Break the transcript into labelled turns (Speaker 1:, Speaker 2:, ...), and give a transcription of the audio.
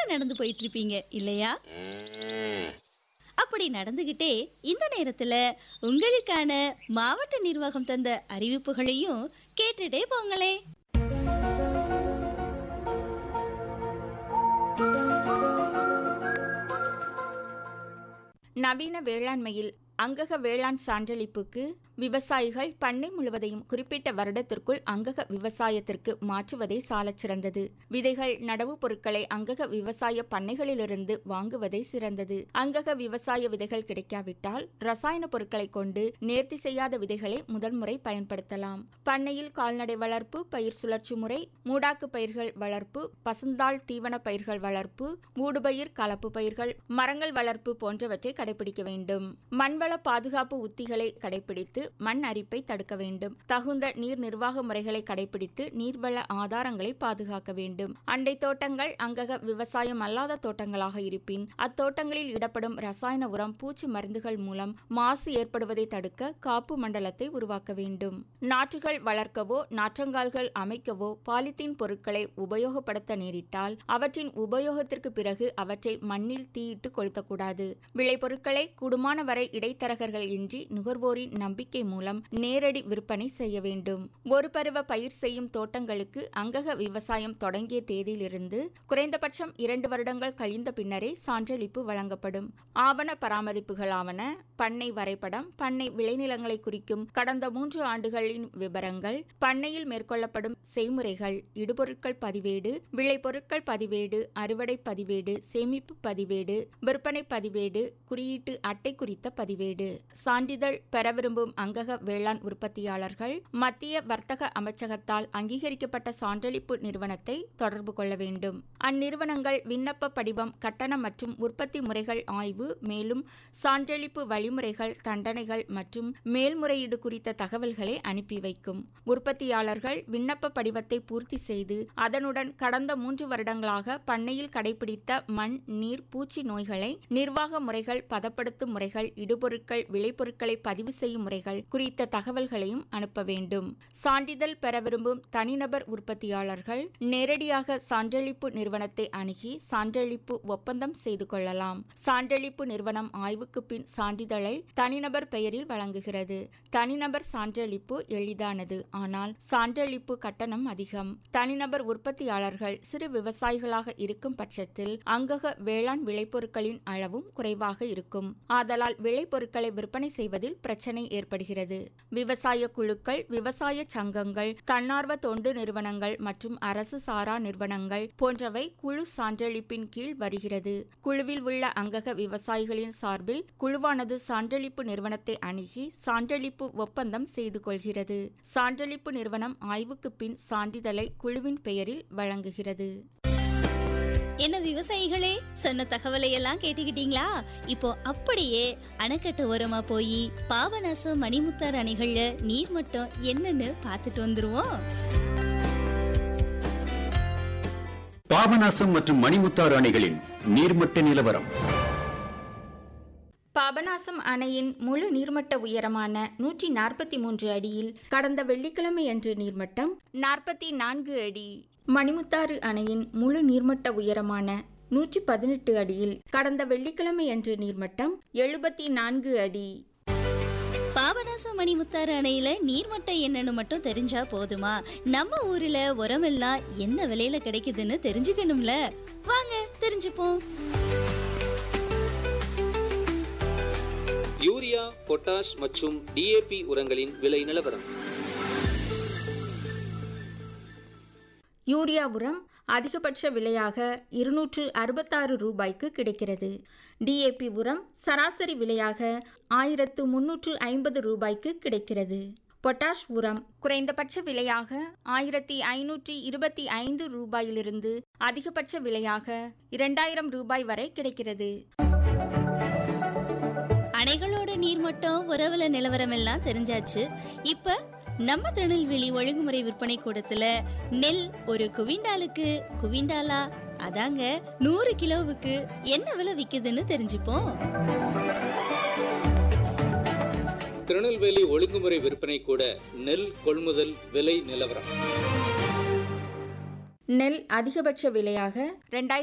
Speaker 1: நடந்து போயிட்டு இருப்பீங்க இல்லையா அப்படி நடந்துகிட்டே இந்த நேரத்துல உங்களுக்கான மாவட்ட நிர்வாகம் தந்த அறிவிப்புகளையும் கேட்டுட்டே போங்களே
Speaker 2: நவீன வேளாண்மையில் அங்கக வேளாண் சான்றளிப்புக்கு விவசாயிகள் பண்ணை முழுவதையும் குறிப்பிட்ட வருடத்திற்குள் அங்கக விவசாயத்திற்கு மாற்றுவதே சாலச் சிறந்தது விதைகள் நடவு பொருட்களை அங்கக விவசாய பண்ணைகளிலிருந்து வாங்குவதே சிறந்தது அங்கக விவசாய விதைகள் கிடைக்காவிட்டால் ரசாயன பொருட்களை கொண்டு நேர்த்தி செய்யாத விதைகளை முதல் முறை பயன்படுத்தலாம் பண்ணையில் கால்நடை வளர்ப்பு பயிர் சுழற்சி முறை மூடாக்கு பயிர்கள் வளர்ப்பு பசுந்தாள் தீவன பயிர்கள் வளர்ப்பு மூடுபயிர் கலப்பு பயிர்கள் மரங்கள் வளர்ப்பு போன்றவற்றை கடைபிடிக்க வேண்டும் மண்வள பாதுகாப்பு உத்திகளை கடைபிடித்து மண் அரிப்பை தடுக்க வேண்டும் தகுந்த நீர் நிர்வாக முறைகளை கடைபிடித்து நீர்வள ஆதாரங்களை பாதுகாக்க வேண்டும் அண்டை தோட்டங்கள் அங்கக விவசாயம் அல்லாத தோட்டங்களாக இருப்பின் அத்தோட்டங்களில் இடப்படும் ரசாயன உரம் பூச்சி மருந்துகள் மூலம் மாசு ஏற்படுவதை தடுக்க காப்பு மண்டலத்தை உருவாக்க வேண்டும் நாற்றுகள் வளர்க்கவோ நாற்றங்கால்கள் அமைக்கவோ பாலித்தீன் பொருட்களை உபயோகப்படுத்த நேரிட்டால் அவற்றின் உபயோகத்திற்கு பிறகு அவற்றை மண்ணில் தீயிட்டு கொளுத்தக்கூடாது விளைபொருட்களை கூடுமான வரை இடைத்தரகர்கள் இன்றி நுகர்வோரின் நம்பிக்கை மூலம் நேரடி விற்பனை செய்ய வேண்டும் ஒரு பருவ பயிர் செய்யும் தோட்டங்களுக்கு அங்கக விவசாயம் தொடங்கிய தேதியிலிருந்து குறைந்தபட்சம் இரண்டு வருடங்கள் கழிந்த பின்னரே சான்றளிப்பு வழங்கப்படும் ஆவண பராமரிப்புகளாவன பண்ணை வரைபடம் பண்ணை விளைநிலங்களை குறிக்கும் கடந்த மூன்று ஆண்டுகளின் விவரங்கள் பண்ணையில் மேற்கொள்ளப்படும் செய்முறைகள் இடுபொருட்கள் பதிவேடு விளைபொருட்கள் பதிவேடு அறுவடை பதிவேடு சேமிப்பு பதிவேடு விற்பனை பதிவேடு குறியீட்டு அட்டை குறித்த பதிவேடு சான்றிதழ் பெற விரும்பும் அங்கக வேளாண் உற்பத்தியாளர்கள் மத்திய வர்த்தக அமைச்சகத்தால் அங்கீகரிக்கப்பட்ட சான்றளிப்பு நிறுவனத்தை தொடர்பு கொள்ள வேண்டும் அந்நிறுவனங்கள் விண்ணப்ப படிவம் கட்டணம் மற்றும் உற்பத்தி முறைகள் ஆய்வு மேலும் சான்றளிப்பு வழிமுறைகள் தண்டனைகள் மற்றும் மேல்முறையீடு குறித்த தகவல்களை அனுப்பி வைக்கும் உற்பத்தியாளர்கள் விண்ணப்ப படிவத்தை பூர்த்தி செய்து அதனுடன் கடந்த மூன்று வருடங்களாக பண்ணையில் கடைபிடித்த மண் நீர் பூச்சி நோய்களை நிர்வாக முறைகள் பதப்படுத்தும் முறைகள் இடுபொருட்கள் விளைபொருட்களை பதிவு செய்யும் முறைகள் குறித்த தகவல்களையும் அனுப்ப வேண்டும் சான்றிதழ் பெற விரும்பும் தனிநபர் உற்பத்தியாளர்கள் நேரடியாக சான்றளிப்பு நிறுவனத்தை அணுகி சான்றளிப்பு ஒப்பந்தம் செய்து கொள்ளலாம் சான்றளிப்பு நிறுவனம் ஆய்வுக்கு பின் சான்றிதழை தனிநபர் பெயரில் வழங்குகிறது தனிநபர் சான்றளிப்பு எளிதானது ஆனால் சான்றளிப்பு கட்டணம் அதிகம் தனிநபர் உற்பத்தியாளர்கள் சிறு விவசாயிகளாக இருக்கும் பட்சத்தில் அங்கக வேளாண் விளைபொருட்களின் அளவும் குறைவாக இருக்கும் ஆதலால் விளைபொருட்களை விற்பனை செய்வதில் பிரச்சனை ஏற்படுகிறது விவசாய குழுக்கள் விவசாய சங்கங்கள் தன்னார்வ தொண்டு நிறுவனங்கள் மற்றும் அரசு சாரா நிறுவனங்கள் போன்றவை குழு சான்றளிப்பின் கீழ் வருகிறது குழுவில் உள்ள அங்கக விவசாயிகளின் சார்பில் குழுவானது சான்றளிப்பு நிறுவனத்தை அணுகி சான்றளிப்பு ஒப்பந்தம் செய்து கொள்கிறது சான்றளிப்பு நிறுவனம் ஆய்வுக்கு பின் சான்றிதழை குழுவின் பெயரில் வழங்குகிறது
Speaker 1: என்ன விவசாயிகளே சொன்ன தகவலை எல்லாம் கேட்டுக்கிட்டீங்களா இப்போ அப்படியே அணைக்கட்டு ஓரமா போய் பாபநாசம் மணிமுத்தார் அணைகள்ல நீர்மட்டம் என்னன்னு பார்த்துட்டு வந்துருவோம்
Speaker 3: பாபநாசம் மற்றும் மணிமுத்தாறு அணைகளின் நீர்மட்ட நிலவரம்
Speaker 2: பாபநாசம் அணையின் முழு நீர்மட்ட உயரமான நூற்றி நாற்பத்தி மூன்று அடியில் கடந்த வெள்ளிக்கிழமை அன்று நீர்மட்டம் நாற்பத்தி நான்கு அடி மணிமுத்தாறு அணையின் முழு நீர்மட்ட உயரமான நூற்றி பதினெட்டு அடியில் கடந்த வெள்ளிக்கிழமை அன்று நீர்மட்டம் எழுபத்தி நான்கு அடி
Speaker 1: பாபநாசம் மணிமுத்தாறு அணையில நீர்மட்டம் என்னன்னு மட்டும் தெரிஞ்சா போதுமா நம்ம ஊர்ல உரமெல்லாம் என்ன விலையில கிடைக்குதுன்னு தெரிஞ்சுக்கணும்ல வாங்க தெரிஞ்சுப்போம்
Speaker 4: யூரியா பொட்டாஷ் மற்றும் டிஏபி உரங்களின் விலை நிலவரம்
Speaker 2: யூரியா உரம் அதிகபட்ச விலையாக இருநூற்று அறுபத்தாறு ரூபாய்க்கு கிடைக்கிறது டிஏபி உரம் சராசரி விலையாக ஆயிரத்து முன்னூற்று ஐம்பது ரூபாய்க்கு கிடைக்கிறது பொட்டாஷ் உரம் குறைந்தபட்ச விலையாக ஆயிரத்தி ஐநூற்றி இருபத்தி ஐந்து ரூபாயிலிருந்து அதிகபட்ச விலையாக இரண்டாயிரம் ரூபாய் வரை கிடைக்கிறது
Speaker 1: அணைகளோட நீர்மட்டம் உறவுல நிலவரம் எல்லாம் தெரிஞ்சாச்சு இப்ப நம்ம திருநெல்வேலி ஒழுங்குமுறை விற்பனை கூடத்துல நெல் ஒரு குவிண்டாலுக்கு குவிண்டாலா அதாங்க நூறு கிலோவுக்கு என்ன விலை விக்குதுன்னு தெரிஞ்சுப்போம்
Speaker 4: திருநெல்வேலி ஒழுங்குமுறை விற்பனை கூட நெல் கொள்முதல் விலை நிலவரம்
Speaker 2: நெல் அதிகபட்ச விலையாக ரெண்டாயிரத்தி